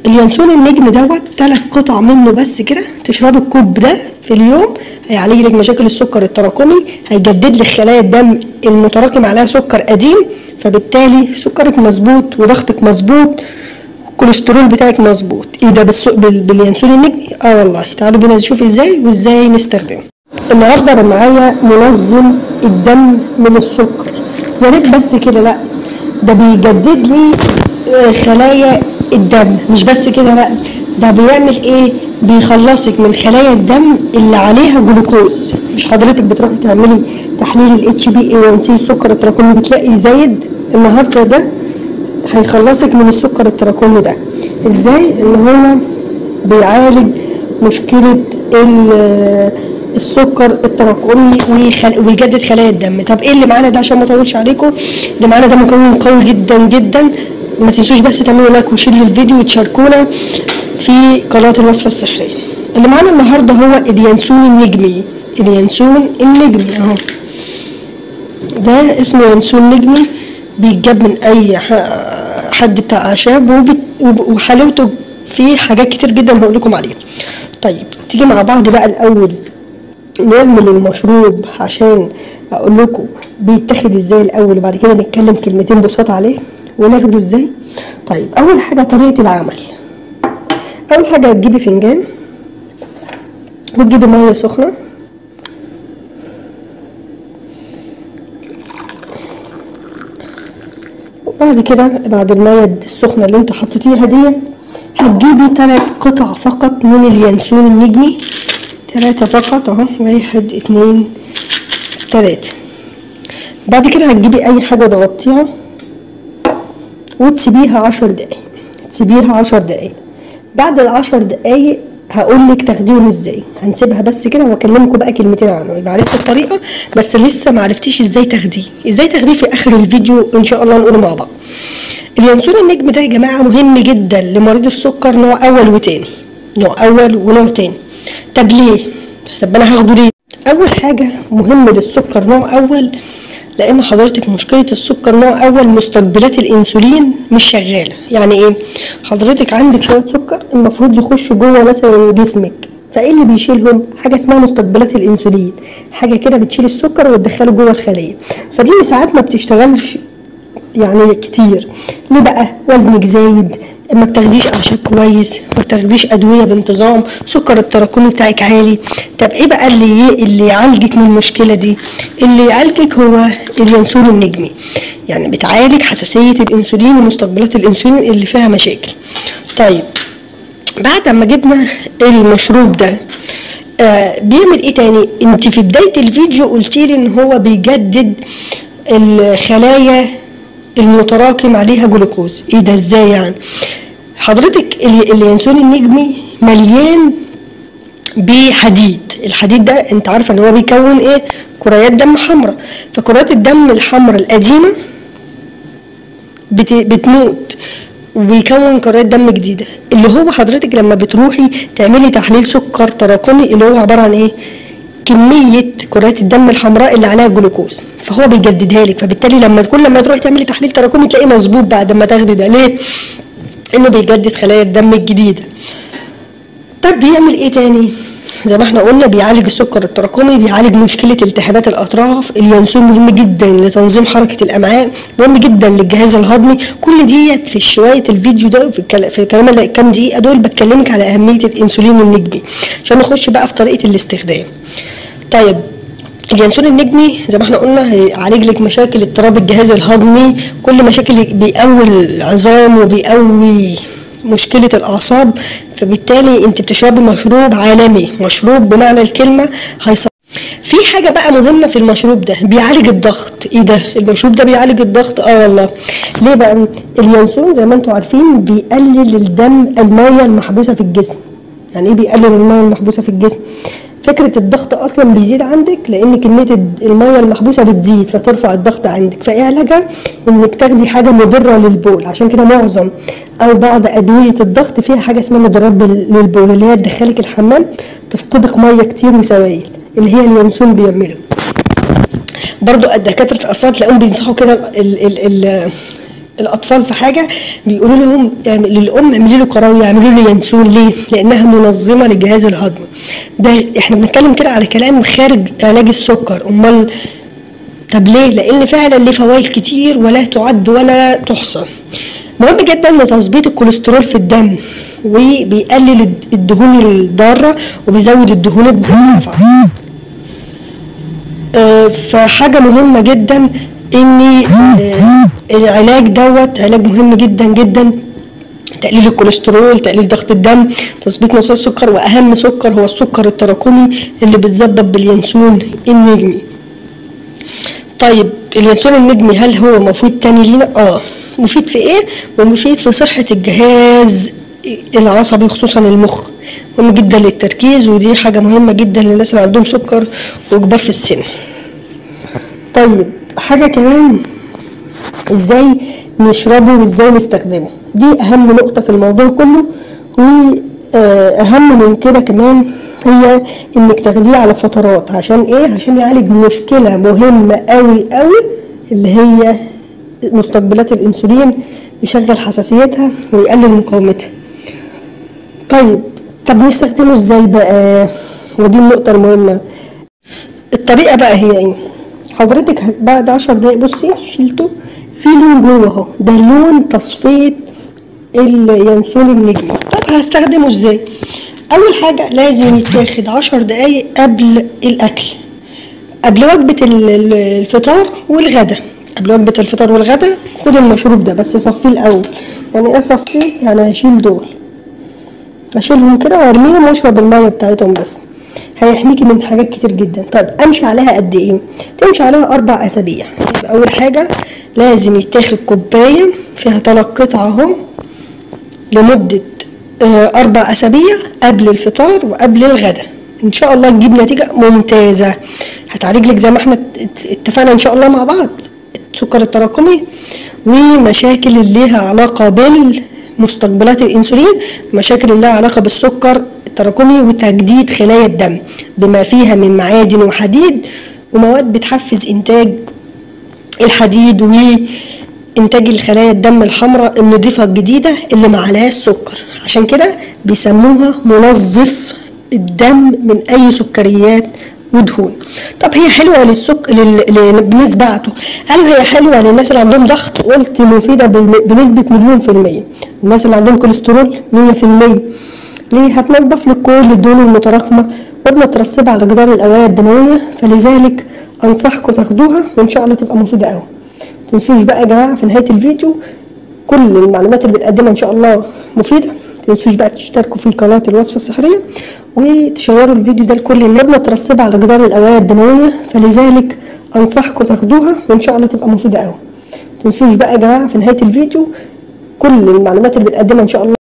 اليانسون النجم دوت ثلاث قطع منه بس كده تشرب الكوب ده في اليوم هيعالج لك مشاكل السكر التراكمي هيجدد لك خلايا الدم المتراكم عليها سكر قديم فبالتالي سكرك مظبوط وضغطك مظبوط الكوليسترول بتاعك مظبوط ايه ده بالس- بال- باليانسون النجمي اه والله تعالوا بينا نشوف ازاي وازاي نستخدمه النهارده انا معايا منظم الدم من السكر يا ريت بس كده لا ده بيجدد لي آه، خلايا الدم مش بس كده لا ده بيعمل ايه بيخلصك من خلايا الدم اللي عليها جلوكوز مش حضرتك بتروحي تعملي تحليل الاتش بي اي 1 سي السكر التراكمي بتلاقي زايد النهارده ده هيخلصك من السكر التراكمي ده ازاي ان هو بيعالج مشكله ال- السكر التراكمي ويخل... ويجدد خلايا الدم طب ايه اللي معانا ده عشان ما اطولش عليكم اللي معانا ده مكون قوي جدا جدا ما تنسوش بس تعملوا لايك وشير للفيديو وتشاركونا في قناه الوصفه السحريه اللي معانا النهارده هو اليانسون النجمي اليانسون النجمي اهو ده اسمه ينسون نجمي بيتجاب من اي ح- حد بتاع اعشاب وبت- وب- وحلاوته فيه حاجات كتير جدا هقول لكم عليها طيب تيجي مع بعض بقى الاول نعمل المشروب عشان اقول لكم بيتاخد ازاي الاول وبعد كده نتكلم كلمتين بساط عليه وناخده ازاي طيب اول حاجه طريقه العمل اول حاجه هتجيبي فنجان وتجيبي ميه سخنه وبعد كده بعد المية السخنة اللي انت حطيتيها دي هتجيبي تلات قطع فقط من اليانسون النجمي تلاتة فقط اهو واحد اتنين تلاتة بعد كده هتجيبي اي حاجة تغطيها وتسيبيها عشر دقايق تسيبيها عشر دقايق بعد العشر دقايق هقولك تاخديهم ازاي هنسيبها بس كده واكلمكم بقى كلمتين عنه يبقى عرفت الطريقه بس لسه معرفتيش ازاي تاخديه ازاي تاخديه في اخر الفيديو ان شاء الله نقوله مع بعض اليانسون النجم ده يا جماعه مهم جدا لمريض السكر نوع اول وتاني نوع اول ونوع تاني طب ليه طب انا هاخده ليه اول حاجه مهم للسكر نوع اول لان حضرتك مشكله السكر نوع اول مستقبلات الانسولين مش شغاله يعني ايه حضرتك عندك شويه سكر المفروض يخشوا جوه مثلا جسمك فايه اللي بيشيلهم حاجه اسمها مستقبلات الانسولين حاجه كده بتشيل السكر وتدخله جوه الخليه فدي ساعات ما بتشتغلش يعني كتير ليه بقى وزنك زايد ما بتاخديش اعشاب كويس ما بتاخديش ادويه بانتظام سكر التراكمي بتاعك عالي طب ايه بقى اللي اللي يعالجك من المشكله دي اللي يعالجك هو اليانسون النجمي يعني بتعالج حساسيه الانسولين ومستقبلات الانسولين اللي فيها مشاكل طيب بعد ما جبنا المشروب ده آه بيعمل ايه تاني انت في بدايه الفيديو قلتي لي ان هو بيجدد الخلايا المتراكم عليها جلوكوز ايه ده ازاي يعني حضرتك ال- اليانسون النجمي مليان بحديد الحديد ده انت عارفه ان هو بيكون ايه كريات دم حمراء فكريات الدم الحمراء القديمه بت- بتموت وبيكون كريات دم جديده اللي هو حضرتك لما بتروحي تعملي تحليل سكر تراكمي اللي هو عباره عن ايه كميه كريات الدم الحمراء اللي عليها جلوكوز فهو بيجددها لك فبالتالي لما كل لما تروحي تعملي تحليل تراكمي تلاقيه مظبوط بعد ما تاخدي ده ليه انه بيجدد خلايا الدم الجديده طب بيعمل ايه تاني زي ما احنا قلنا بيعالج السكر التراكمي بيعالج مشكله التهابات الاطراف اليانسون مهم جدا لتنظيم حركه الامعاء مهم جدا للجهاز الهضمي كل ديت في شويه الفيديو ده في الكلام في الكلام اللي كام دقيقه دول بتكلمك على اهميه الانسولين النجمي عشان نخش بقى في طريقه الاستخدام طيب اليانسون النجمي زي ما احنا قلنا هيعالج لك مشاكل اضطراب الجهاز الهضمي كل مشاكل بيقوي العظام وبيقوي مشكلة الأعصاب فبالتالي أنت بتشربي مشروب عالمي مشروب بمعنى الكلمة هيص... في حاجة بقى مهمة في المشروب ده بيعالج الضغط ايه ده المشروب ده بيعالج الضغط اه والله ليه بقى اليانسون زي ما انتم عارفين بيقلل الدم المية المحبوسة في الجسم يعني ايه بيقلل المية المحبوسة في الجسم فكرة الضغط أصلا بيزيد عندك لأن كمية المية المحبوسة بتزيد فترفع الضغط عندك فإيه علاجها؟ إنك تاخدي حاجة مضرة للبول عشان كده معظم أو بعض أدوية الضغط فيها حاجة اسمها مضرات بال- للبول اللي هي تدخلك الحمام تفقدك مية كتير وسوائل اللي هي اليانسون بيعمله برضو دكاترة الأطفال تلاقيهم بينصحوا كده ال ال ال الاطفال في حاجه بيقولوا لهم يعني للام اعملي له كراويه اعملوا له ينسون ليه؟ لانها منظمه للجهاز الهضمي ده احنا بنتكلم كده على كلام خارج علاج السكر امال طب ليه؟ لان فعلا ليه فوائد كتير ولا تعد ولا تحصى مهم جدا لتظبيط الكوليسترول في الدم وبيقلل الدهون الضاره وبيزود الدهون الضعيفه آه، فحاجه مهمه جدا ان آه، العلاج دوت علاج مهم جدا جدا تقليل الكوليسترول تقليل ضغط الدم تظبيط نساء السكر واهم سكر هو السكر التراكمي اللي بيتظبط باليانسون النجمي طيب اليانسون النجمي هل هو مفيد تاني لينا اه مفيد في ايه ومفيد في صحة الجهاز العصبي خصوصا المخ مهم جدا للتركيز ودي حاجة مهمة جدا للناس اللي عندهم سكر وكبار في السن طيب حاجة كمان ازاي نشربه وازاي نستخدمه دي اهم نقطة في الموضوع كله واهم من كده كمان هي انك تاخديه على فترات عشان ايه عشان يعالج مشكلة مهمة قوي قوي اللي هي مستقبلات الانسولين يشغل حساسيتها ويقلل مقاومتها طيب طب نستخدمه ازاي بقى ودي النقطة المهمة الطريقة بقى هي ايه حضرتك بعد عشر دقايق بصي شيلته في لون جوه اهو ده لون تصفية اليانسون النجمي طب هستخدمه ازاي اول حاجة لازم يتاخد عشر دقايق قبل الاكل قبل وجبة الفطار والغدا قبل وجبة الفطار والغدا خد المشروب ده بس صفيه الاول يعني ايه صفيه يعني هشيل دول اشيلهم كده وارميهم واشرب المية بتاعتهم بس هيحميكي من حاجات كتير جدا طيب امشي عليها قد ايه تمشي عليها اربع اسابيع يبقى اول حاجه لازم يتاخد كوبايه فيها ثلاث قطع اهو لمده آه اربع اسابيع قبل الفطار وقبل الغداء ان شاء الله تجيب نتيجه ممتازه هتعالج لك زي ما احنا اتفقنا ان شاء الله مع بعض السكر التراكمي ومشاكل اللي ليها علاقه بالمستقبلات الانسولين مشاكل اللي لها علاقه بالسكر التراكمي وتجديد خلايا الدم بما فيها من معادن وحديد ومواد بتحفز انتاج الحديد وانتاج الخلايا الدم الحمراء النظيفة الجديدة اللي ما عليهاش سكر عشان كده بيسموها منظف الدم من اي سكريات ودهون طب هي حلوه للسك لل... بنسبته قالوا هي حلوه للناس اللي عندهم ضغط قلت مفيده بنسبه مليون في الميه الناس اللي عندهم كوليسترول 100% ليه هتنضف لك كل الدهون المتراكمه وبنترسبها على جدار الاوعيه الدمويه فلذلك انصحكم تاخدوها وان شاء الله تبقى مفيده قوي تنسوش بقى يا جماعه في نهايه الفيديو كل المعلومات اللي بنقدمها ان شاء الله مفيده تنسوش بقى تشتركوا في قناه الوصفه السحريه وتشيروا الفيديو ده لكل الناس مترسبه على جدار الاوعيه الدمويه فلذلك انصحكم تاخدوها وان شاء الله تبقى مفيده قوي تنسوش بقى يا جماعه في نهايه الفيديو كل المعلومات اللي بنقدمها ان شاء الله